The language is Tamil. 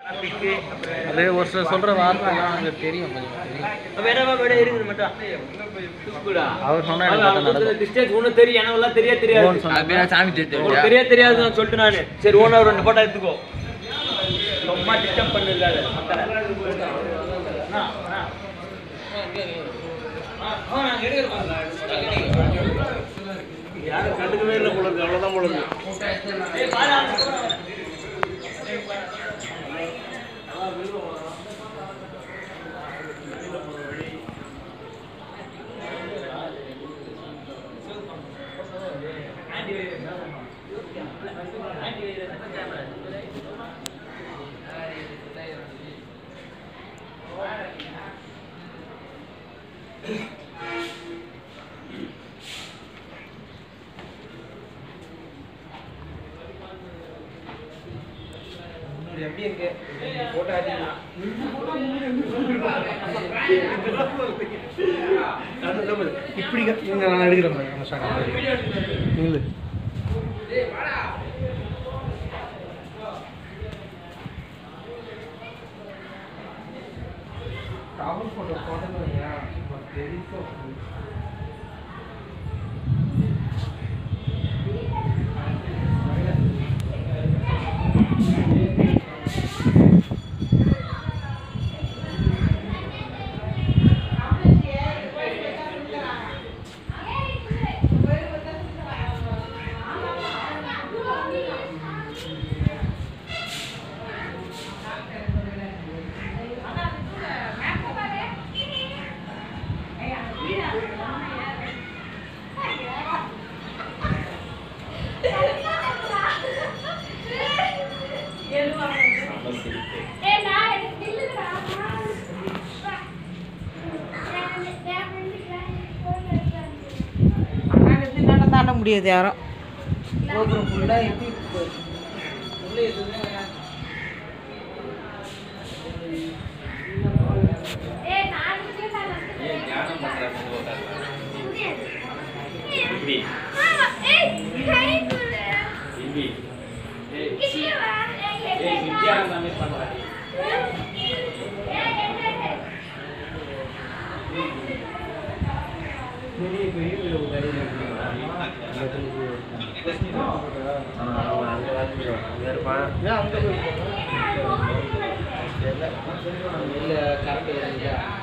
அது ஒரு சில சொல்கிற வார்த்தைலாம் அங்கே தெரியும் கொஞ்சம் தெரியும் வேற வேற இருக்குது மட்டும் அவர் சொன்னா எனக்கு கரெக்டா நடக்கும். டிஸ்டன்ஸ் ஒன்றும் தெரியும் எனக்குலாம் தெரிய தெரியாது ஓன் சொன்னா சாமி உனக்கு தெரிய தெரியாது நான் சொல்லிட்டு நானு சரி ஓனா ஒரு ரெண்டு போட்டோ எடுத்துக்கோ சும்மா டிஸ்டர்ப் பண்ணல யாரும் கண்டுக்கவே இல்லை போல இருக்கு அவ்வளோதான் போல இருக்கு எப்படி இருக்கு போட்டோ அடிக்கலாம் இப்படி இங்க நான் எடுக்கிறேன் பாரு, நம்ம ஷாட் நில்லு டவர் போட்டோ போட்டோ தெரியும் ஆனால் தாண்ட முடியாது யாரும் கோபுரம் ஃபுல்லாக எப்படி இருக்கு உள்ளே எதுவுமே வராது. ஏன் அங்கே போய் இல்லை கரண்ட் வருது